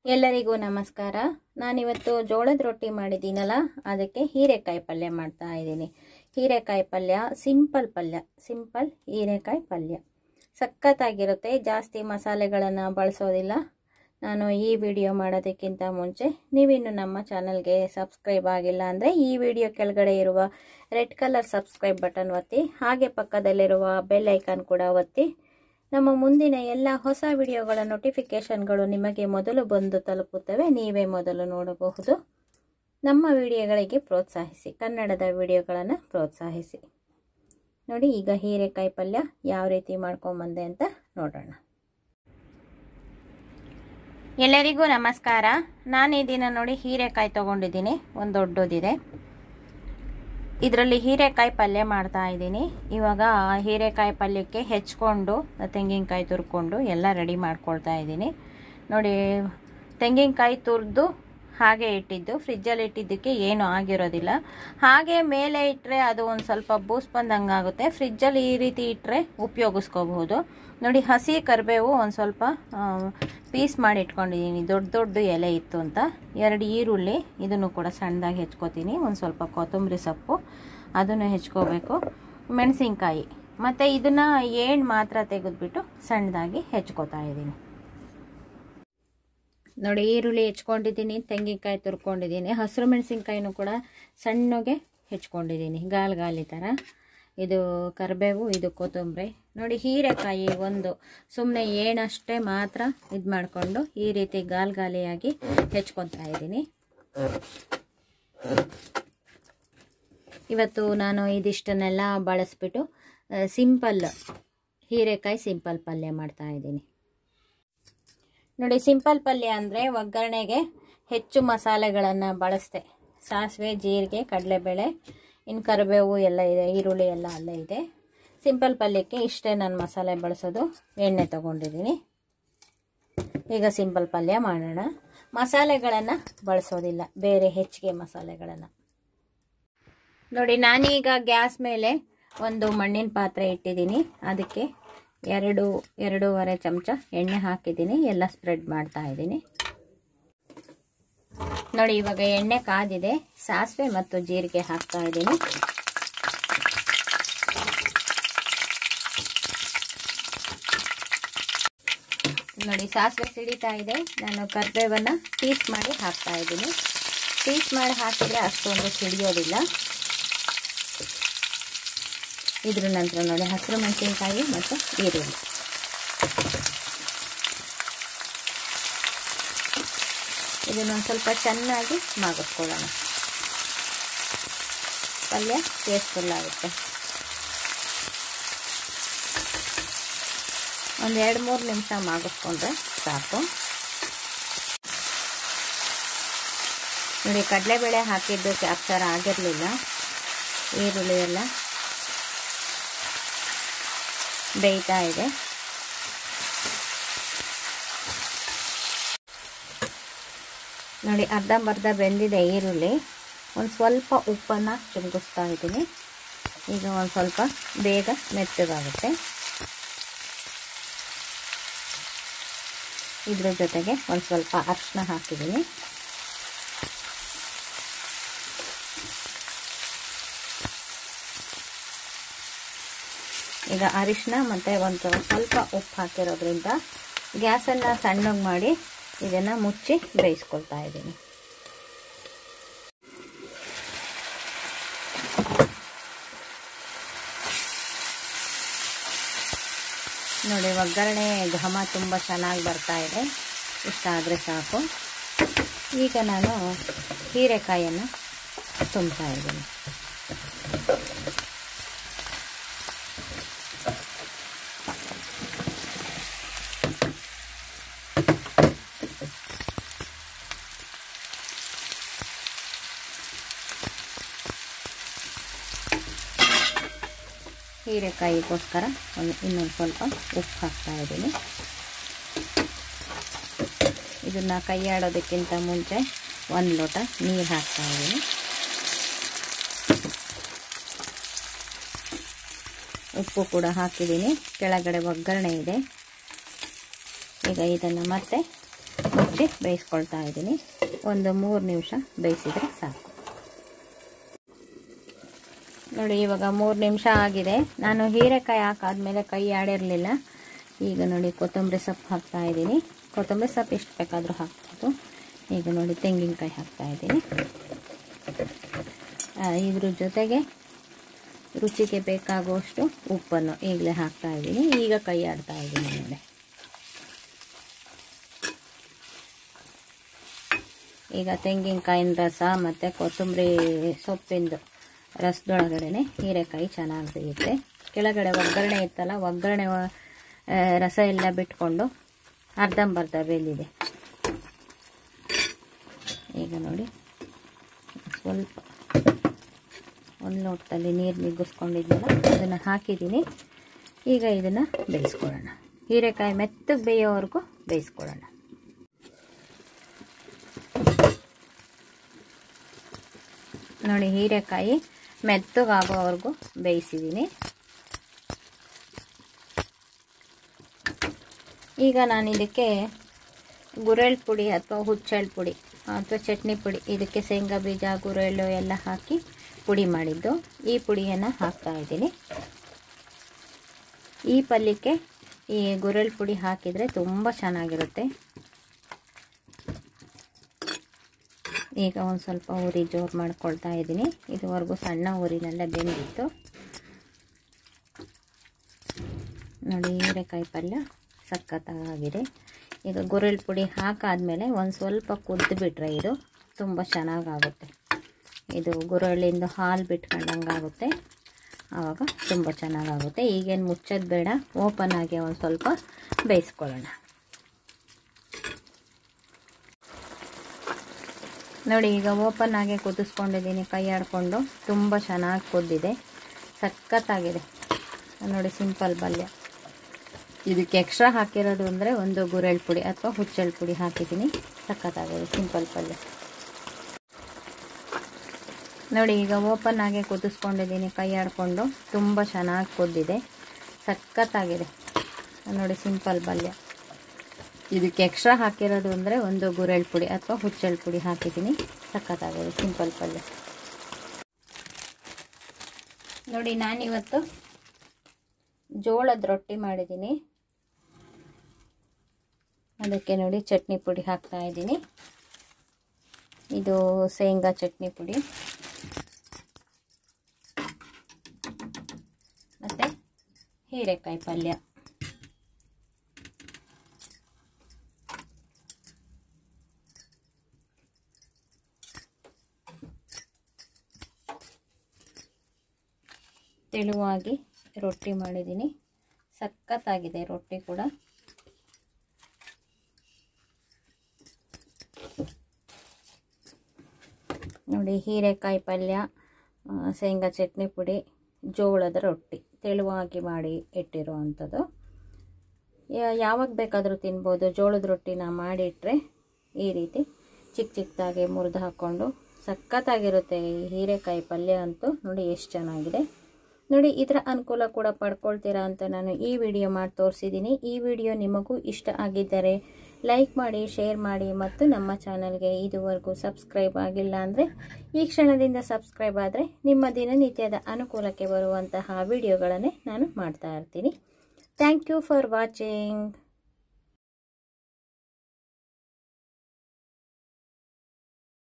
ಎಲ್ಲರಿಗೂ ನಮಸ್ಕಾರ ನಾನಿವತ್ತು ಜೋಳದ ರೊಟ್ಟಿ ಮಾಡಿದ್ದೀನಲ್ಲ ಅದಕ್ಕೆ ಹೀರೆಕಾಯಿ ಪಲ್ಯ ಮಾಡ್ತಾ ಇದ್ದೀನಿ ಹೀರೆಕಾಯಿ ಪಲ್ಯ ಸಿಂಪಲ್ ಪಲ್ಯ ಸಿಂಪಲ್ ಹೀರೆಕಾಯಿ ಪಲ್ಯ ಸಖತ್ತಾಗಿರುತ್ತೆ ಜಾಸ್ತಿ ಮಸಾಲೆಗಳನ್ನು ಬಳಸೋದಿಲ್ಲ ನಾನು ಈ ವಿಡಿಯೋ ಮಾಡೋದಕ್ಕಿಂತ ಮುಂಚೆ ನೀವಿನ್ನು ನಮ್ಮ ಚಾನಲ್ಗೆ ಸಬ್ಸ್ಕ್ರೈಬ್ ಆಗಿಲ್ಲ ಅಂದರೆ ಈ ವಿಡಿಯೋ ಕೆಳಗಡೆ ಇರುವ ರೆಡ್ ಕಲರ್ ಸಬ್ಸ್ಕ್ರೈಬ್ ಬಟನ್ ಒತ್ತಿ ಹಾಗೆ ಪಕ್ಕದಲ್ಲಿರುವ ಬೆಲ್ ಐಕಾನ್ ಕೂಡ ಒತ್ತಿ ನಮ್ಮ ಮುಂದಿನ ಎಲ್ಲ ಹೊಸ ವಿಡಿಯೋಗಳ ನೋಟಿಫಿಕೇಷನ್ಗಳು ನಿಮಗೆ ಮೊದಲು ಬಂದು ತಲುಪುತ್ತವೆ ನೀವೇ ಮೊದಲು ನೋಡಬಹುದು ನಮ್ಮ ವಿಡಿಯೋಗಳಿಗೆ ಪ್ರೋತ್ಸಾಹಿಸಿ ಕನ್ನಡದ ವಿಡಿಯೋಗಳನ್ನು ಪ್ರೋತ್ಸಾಹಿಸಿ ನೋಡಿ ಈಗ ಹೀರೆಕಾಯಿ ಪಲ್ಯ ಯಾವ ರೀತಿ ಮಾಡ್ಕೊಂಬಂದೆ ಅಂತ ನೋಡೋಣ ಎಲ್ಲರಿಗೂ ನಮಸ್ಕಾರ ನಾನು ಈ ದಿನ ನೋಡಿ ಹೀರೆಕಾಯಿ ತೊಗೊಂಡಿದ್ದೀನಿ ಒಂದು ದೊಡ್ಡದಿದೆ ಇದರಲ್ಲಿ ಹೀರೆಕಾಯಿ ಪಲ್ಯ ಮಾಡ್ತಾ ಇದ್ದೀನಿ ಇವಾಗ ಹೀರೆಕಾಯಿ ಪಲ್ಯಕ್ಕೆ ಹೆಚ್ಕೊಂಡು ತೆಂಗಿನಕಾಯಿ ತುರ್ಕೊಂಡು ಎಲ್ಲ ರೆಡಿ ಮಾಡ್ಕೊಳ್ತಾ ಇದ್ದೀನಿ ನೋಡಿ ತೆಂಗಿನಕಾಯಿ ತುರಿದು ಹಾಗೆ ಇಟ್ಟಿದ್ದು ಫ್ರಿಜ್ಜಲ್ಲಿ ಇಟ್ಟಿದ್ದಕ್ಕೆ ಏನು ಆಗಿರೋದಿಲ್ಲ ಹಾಗೆ ಮೇಲೆ ಇಟ್ಟರೆ ಅದು ಒಂದು ಸ್ವಲ್ಪ ಬೂಸ್ ಬಂದಂಗೆ ಆಗುತ್ತೆ ಫ್ರಿಜ್ಜಲ್ಲಿ ಈ ರೀತಿ ಇಟ್ಟರೆ ಉಪಯೋಗಿಸ್ಕೋಬಹುದು ನೋಡಿ ಹಸಿ ಕರಿಬೇವು ಒಂದು ಸ್ವಲ್ಪ ಪೀಸ್ ಮಾಡಿ ಇಟ್ಕೊಂಡಿದ್ದೀನಿ ದೊಡ್ಡ ದೊಡ್ಡ ಎಲೆ ಇತ್ತು ಅಂತ ಎರಡು ಈರುಳ್ಳಿ ಇದನ್ನು ಕೂಡ ಸಣ್ಣದಾಗಿ ಹೆಚ್ಕೋತೀನಿ ಒಂದು ಸ್ವಲ್ಪ ಕೊತ್ತಂಬರಿ ಸೊಪ್ಪು ಅದನ್ನು ಹೆಚ್ಕೋಬೇಕು ಮೆಣಸಿನ್ಕಾಯಿ ಮತ್ತು ಇದನ್ನು ಏಣು ಮಾತ್ರ ತೆಗೆದ್ಬಿಟ್ಟು ಸಣ್ಣದಾಗಿ ಹೆಚ್ಕೋತಾ ಇದ್ದೀನಿ ನೋಡಿ ಈರುಳ್ಳಿ ಹೆಚ್ಕೊಂಡಿದ್ದೀನಿ ತೆಂಗಿನಕಾಯಿ ತುರ್ಕೊಂಡಿದ್ದೀನಿ ಹಸಿರು ಮೆಣಸಿನ್ಕಾಯಿನೂ ಕೂಡ ಸಣ್ಣಗೆ ಹೆಚ್ಕೊಂಡಿದ್ದೀನಿ ಗಾಲ್ ಗಾಲಿ ಥರ ಇದು ಕರಿಬೇವು ಇದು ಕೊತ್ತಂಬರಿ ನೋಡಿ ಹೀರೆಕಾಯಿ ಒಂದು ಸುಮ್ಮನೆ ಏನಷ್ಟೇ ಮಾತ್ರ ಇದು ಮಾಡಿಕೊಂಡು ಈ ರೀತಿ ಗಾಲ್ ಗಾಲಿಯಾಗಿ ಹೆಚ್ಕೊತಾ ಇದ್ದೀನಿ ಇವತ್ತು ನಾನು ಇದಿಷ್ಟನ್ನೆಲ್ಲ ಬಳಸ್ಬಿಟ್ಟು ಸಿಂಪಲ್ ಹೀರೆಕಾಯಿ ಸಿಂಪಲ್ ಪಲ್ಯ ಮಾಡ್ತಾ ಇದ್ದೀನಿ ನೋಡಿ ಸಿಂಪಲ್ ಪಲ್ಯ ಅಂದರೆ ಒಗ್ಗರಣೆಗೆ ಹೆಚ್ಚು ಮಸಾಲೆಗಳನ್ನು ಬಳಸ್ದೆ ಸಾಸಿವೆ ಜೀರಿಗೆ ಕಡಲೆಬೇಳೆ ಇನ್ನು ಕರಿಬೇವು ಎಲ್ಲ ಇದೆ ಈರುಳ್ಳಿ ಎಲ್ಲ ಅಲ್ಲೇ ಇದೆ ಸಿಂಪಲ್ ಪಲ್ಯಕ್ಕೆ ಇಷ್ಟೇ ನಾನು ಮಸಾಲೆ ಬಳಸೋದು ಎಣ್ಣೆ ತೊಗೊಂಡಿದ್ದೀನಿ ಈಗ ಸಿಂಪಲ್ ಪಲ್ಯ ಮಾಡೋಣ ಮಸಾಲೆಗಳನ್ನು ಬಳಸೋದಿಲ್ಲ ಬೇರೆ ಹೆಚ್ಚಿಗೆ ಮಸಾಲೆಗಳನ್ನು ನೋಡಿ ನಾನೀಗ ಗ್ಯಾಸ್ ಮೇಲೆ ಒಂದು ಮಣ್ಣಿನ ಪಾತ್ರೆ ಇಟ್ಟಿದ್ದೀನಿ ಅದಕ್ಕೆ ಎರಡು ಎರಡೂವರೆ ಚಮಚ ಎಣ್ಣೆ ಹಾಕಿದ್ದೀನಿ ಎಲ್ಲ ಸ್ಪ್ರೆಡ್ ಮಾಡ್ತಾ ಇದ್ದೀನಿ ನೋಡಿ ಇವಾಗ ಎಣ್ಣೆ ಕಾದಿದೆ ಸಾಸಿವೆ ಮತ್ತು ಜೀರಿಗೆ ಹಾಕ್ತಾ ಇದ್ದೀನಿ ನೋಡಿ ಸಾಸಿವೆ ಸಿಡಿತಾ ಇದೆ ನಾನು ಕರ್ಬೇವನ್ನು ಪೀಸ್ ಮಾಡಿ ಹಾಕ್ತಾ ಇದ್ದೀನಿ ಪೀಸ್ ಮಾಡಿ ಹಾಕಿದರೆ ಅಷ್ಟೊಂದು ಸಿಡಿಯೋದಿಲ್ಲ ಇದ್ರ ನಂತರ ನೋಡಿ ಹಸಿರು ಮೆಣಸಿನ್ಕಾಯಿ ಮತ್ತು ಈರುಳ್ಳಿ ಇದನ್ನೊಂದು ಸ್ವಲ್ಪ ಚೆನ್ನಾಗಿ ಮಾಗಿಸ್ಕೊಳ್ಳೋಣ ಪಲ್ಯ ಟೇಸ್ಟ್ಫುಲ್ ಆಗುತ್ತೆ ಒಂದು ಎರಡು ಮೂರು ನಿಮಿಷ ಮಾಗಿಸ್ಕೊಂಡ್ರೆ ಸಾಕು ನೋಡಿ ಕಡಲೆಬೇಳೆ ಹಾಕಿದ್ದು ಕ್ಯಾಪ್ಚರ್ ಆಗಿರಲಿಲ್ಲ ಈರುಳ್ಳಿ ಎಲ್ಲ ಬೇಯ್ತಾ ಇದೆ ನೋಡಿ ಅರ್ಧಂಬರ್ಧ ಬೆಂದಿದೆ ಈರುಳ್ಳಿ ಒಂದು ಸ್ವಲ್ಪ ಉಪ್ಪನ್ನು ಚುಮುಕಿಸ್ತಾ ಇದ್ದೀನಿ ಈಗ ಒಂದು ಸ್ವಲ್ಪ ಬೇಗ ಮೆತ್ತಗಾಗುತ್ತೆ ಇದ್ರ ಜೊತೆಗೆ ಒಂದು ಸ್ವಲ್ಪ ಅರಿಶಿನ ಹಾಕಿದ್ದೀನಿ ಈಗ ಅರಿಶಿನ ಮತ್ತು ಒಂದು ಸ್ವಲ್ಪ ಉಪ್ಪು ಹಾಕಿರೋದ್ರಿಂದ ಗ್ಯಾಸನ್ನು ಸಣ್ಣಗೆ ಮಾಡಿ ಇದನ್ನು ಮುಚ್ಚಿ ಬೇಯಿಸ್ಕೊಳ್ತಾ ಇದ್ದೀನಿ ನೋಡಿ ಒಗ್ಗರಣೆ ಘಮ ತುಂಬ ಚೆನ್ನಾಗಿ ಬರ್ತಾ ಇದೆ ಇಷ್ಟ ಆದರೆ ಸಾಕು ಈಗ ನಾನು ಹೀರೆಕಾಯನ್ನು ತುಂಬ್ತಾ ಇದ್ದೀನಿ ಹೀರೆಕಾಯಿಗೋಸ್ಕರ ಒಂದು ಇನ್ನೊಂದು ಸ್ವಲ್ಪ ಉಪ್ಪು ಹಾಕ್ತಾ ಇದ್ದೀನಿ ಇದನ್ನು ಕೈಯಾಡೋದಕ್ಕಿಂತ ಮುಂಚೆ ಒಂದು ಲೋಟ ನೀರು ಹಾಕ್ತಾ ಇದ್ದೀನಿ ಉಪ್ಪು ಕೂಡ ಹಾಕಿದ್ದೀನಿ ಕೆಳಗಡೆ ಒಗ್ಗರಣೆ ಇದೆ ಈಗ ಇದನ್ನು ಮತ್ತೆ ಮುಚ್ಚಿ ಬೇಯಿಸ್ಕೊಳ್ತಾ ಇದ್ದೀನಿ ಒಂದು ಮೂರು ನಿಮಿಷ ಬೇಯಿಸಿದರೆ ಸಾಕು ನೋಡಿ ಇವಾಗ ಮೂರು ನಿಮಿಷ ಆಗಿದೆ ನಾನು ಹೀರೆಕಾಯಿ ಹಾಕಾದ್ಮೇಲೆ ಕೈ ಆಡಿರಲಿಲ್ಲ ಈಗ ನೋಡಿ ಕೊತ್ತಂಬರಿ ಸೊಪ್ಪು ಹಾಕ್ತಾ ಇದ್ದೀನಿ ಕೊತ್ತಂಬರಿ ಸೊಪ್ಪು ಎಷ್ಟು ಬೇಕಾದರೂ ಹಾಕ್ಬೋದು ಈಗ ನೋಡಿ ತೆಂಗಿನಕಾಯಿ ಹಾಕ್ತಾ ಇದ್ದೀನಿ ಇದ್ರ ಜೊತೆಗೆ ರುಚಿಗೆ ಬೇಕಾಗುವಷ್ಟು ಉಪ್ಪನ್ನು ಈಗಲೇ ಹಾಕ್ತಾ ಇದ್ದೀನಿ ಈಗ ಕೈ ಆಡ್ತಾ ಇದ್ದೀನಿ ನೋಡಿ ಈಗ ತೆಂಗಿನಕಾಯಿನ ರಸ ಮತ್ತು ಕೊತ್ತಂಬರಿ ಸೊಪ್ಪಿಂದು ರಸದೊಳಗಡೆ ಹೀರೆಕಾಯಿ ಚೆನ್ನಾಗಿ ಬೇಯುತ್ತೆ ಕೆಳಗಡೆ ಒಗ್ಗರಣೆ ಇತ್ತಲ್ಲ ಒಗ್ಗರಣೆ ರಸ ಎಲ್ಲ ಬಿಟ್ಕೊಂಡು ಅರ್ಧಂಬರ್ಧ ಬೆಂದಿದೆ ಈಗ ನೋಡಿ ಸ್ವಲ್ಪ ಒಂದು ಲೋಟದಲ್ಲಿ ನೀರು ನಿಗ್ಗಿಸ್ಕೊಂಡಿದ್ನಲ್ಲ ಅದನ್ನು ಹಾಕಿದ್ದೀನಿ ಈಗ ಇದನ್ನು ಬೇಯಿಸ್ಕೊಳ್ಳೋಣ ಹೀರೆಕಾಯಿ ಮೆತ್ತಗೆ ಬೇಯೋವರೆಗೂ ಬೇಯಿಸ್ಕೊಳ್ಳೋಣ ನೋಡಿ ಹೀರೆಕಾಯಿ ಮೆತ್ತಗಾಗೋವರೆಗೂ ಬೇಯಿಸಿದ್ದೀನಿ ಈಗ ನಾನು ಇದಕ್ಕೆ ಗುರೆಳ್ ಪುಡಿ ಅಥವಾ ಹುಚ್ಚೆಳ್ ಪುಡಿ ಅಥವಾ ಚಟ್ನಿ ಪುಡಿ ಇದಕ್ಕೆ ಶೇಂಗಾ ಬೀಜ ಗುರೆಳ್ಳು ಎಲ್ಲ ಹಾಕಿ ಪುಡಿ ಮಾಡಿದ್ದು ಈ ಪುಡಿಯನ್ನು ಹಾಕ್ತಾ ಇದ್ದೀನಿ ಈ ಪಲ್ಯಕ್ಕೆ ಈ ಗುರೆಳ್ ಪುಡಿ ಹಾಕಿದರೆ ತುಂಬ ಚೆನ್ನಾಗಿರುತ್ತೆ ಈಗ ಒಂದು ಸ್ವಲ್ಪ ಉರಿ ಜೋರು ಮಾಡ್ಕೊಳ್ತಾ ಇದ್ದೀನಿ ಇದುವರೆಗೂ ಸಣ್ಣ ಊರಿನಲ್ಲೇ ಬೆಂದಿತ್ತು ನೋಡಿ ಹೀರೆಕಾಯಿ ಪಲ್ಯ ಸಖತ್ತಾಗಿದೆ ಈಗ ಗುರೆಳ್ ಪುಡಿ ಹಾಕಾದ್ಮೇಲೆ ಒಂದು ಸ್ವಲ್ಪ ಕುದ್ದು ಬಿಟ್ರೆ ಇದು ತುಂಬ ಚೆನ್ನಾಗಾಗುತ್ತೆ ಇದು ಗುರಳ್ಳಿಂದ ಹಾಲು ಬಿಟ್ಕೊಂಡಂಗೆ ಆಗುತ್ತೆ ಆವಾಗ ತುಂಬ ಚೆನ್ನಾಗಾಗುತ್ತೆ ಈಗೇನು ಮುಚ್ಚೋದು ಬೇಡ ಓಪನ್ ಆಗಿ ಒಂದು ಸ್ವಲ್ಪ ಬೇಯಿಸ್ಕೊಳ್ಳೋಣ ನೋಡಿ ಈಗ ಓಪನ್ ಆಗಿ ಕುದಿಸ್ಕೊಂಡಿದ್ದೀನಿ ಕೈ ಆಡಿಕೊಂಡು ತುಂಬ ಚೆನ್ನಾಗಿ ಕುದ್ದಿದೆ ಸಖತ್ತಾಗಿದೆ ನೋಡಿ ಸಿಂಪಲ್ ಪಲ್ಯ ಇದಕ್ಕೆ ಎಕ್ಸ್ಟ್ರಾ ಹಾಕಿರೋದು ಅಂದರೆ ಒಂದು ಗುರೆಳ್ ಪುಡಿ ಅಥವಾ ಹುಚ್ಚೆಳ್ ಪುಡಿ ಹಾಕಿದ್ದೀನಿ ಸಖತ್ತಾಗಿದೆ ಸಿಂಪಲ್ ಪಲ್ಯ ನೋಡಿ ಈಗ ಓಪನ್ ಆಗಿ ಕುದಿಸ್ಕೊಂಡಿದ್ದೀನಿ ಕೈ ಆಡಿಕೊಂಡು ತುಂಬ ಚೆನ್ನಾಗಿ ಕುದ್ದಿದೆ ಸಖತ್ತಾಗಿದೆ ನೋಡಿ ಸಿಂಪಲ್ ಪಲ್ಯ ಇದಕ್ಕೆ ಎಕ್ಸ್ಟ್ರಾ ಹಾಕಿರೋದು ಅಂದರೆ ಒಂದು ಗುರೆಳ್ ಪುಡಿ ಅಥವಾ ಹುಚ್ಚೆಳ್ ಪುಡಿ ಹಾಕಿದ್ದೀನಿ ಸಖತ್ತಾಗಿದೆ ಸಿಂಪಲ್ ಪಲ್ಯ ನೋಡಿ ನಾನಿವತ್ತು ಜೋಳದ ರೊಟ್ಟಿ ಮಾಡಿದ್ದೀನಿ ಅದಕ್ಕೆ ನೋಡಿ ಚಟ್ನಿ ಪುಡಿ ಹಾಕ್ತಾ ಇದ್ದೀನಿ ಇದು ಶೇಂಗಾ ಚಟ್ನಿ ಪುಡಿ ಮತ್ತು ಹೀರೆಕಾಯಿ ಪಲ್ಯ ತೆಳುವಾಗಿ ರೊಟ್ಟಿ ಮಾಡಿದ್ದೀನಿ ಸಖತ್ತಾಗಿದೆ ರೊಟ್ಟಿ ಕೂಡ ನೋಡಿ ಹೀರೆಕಾಯಿ ಪಲ್ಯ ಶೇಂಗಾ ಚಟ್ನಿ ಪುಡಿ ಜೋಳದ ರೊಟ್ಟಿ ತೆಳುವಾಗಿ ಮಾಡಿ ಇಟ್ಟಿರೋ ಅಂಥದ್ದು ಯಾವಾಗ ಬೇಕಾದರೂ ತಿನ್ಬೋದು ಜೋಳದ ರೊಟ್ಟಿನ ಮಾಡಿಟ್ರೆ ಈ ರೀತಿ ಚಿಕ್ಕ ಚಿಕ್ಕದಾಗಿ ಮುರಿದು ಹಾಕ್ಕೊಂಡು ಸಖತ್ತಾಗಿರುತ್ತೆ ಈ ಹೀರೆಕಾಯಿ ಪಲ್ಯ ಅಂತೂ ನೋಡಿ ಎಷ್ಟು ಚೆನ್ನಾಗಿದೆ ನೋಡಿ ಇದರ ಅನುಕೂಲ ಕೂಡ ಪಡ್ಕೊಳ್ತೀರಾ ಅಂತ ನಾನು ಈ ವಿಡಿಯೋ ಮಾಡಿ ತೋರಿಸಿದ್ದೀನಿ ಈ ವಿಡಿಯೋ ನಿಮಗೂ ಇಷ್ಟ ಆಗಿದ್ದರೆ ಲೈಕ್ ಮಾಡಿ ಶೇರ್ ಮಾಡಿ ಮತ್ತು ನಮ್ಮ ಚಾನಲ್ಗೆ ಇದುವರೆಗೂ ಸಬ್ಸ್ಕ್ರೈಬ್ ಆಗಿಲ್ಲ ಅಂದರೆ ಈ ಕ್ಷಣದಿಂದ ಸಬ್ಸ್ಕ್ರೈಬ್ ಆದರೆ ನಿಮ್ಮ ದಿನನಿತ್ಯದ ಅನುಕೂಲಕ್ಕೆ ಬರುವಂತಹ ವಿಡಿಯೋಗಳನ್ನೇ ನಾನು ಮಾಡ್ತಾ ಇರ್ತೀನಿ ಥ್ಯಾಂಕ್ ಯು ಫಾರ್ ವಾಚಿಂಗ್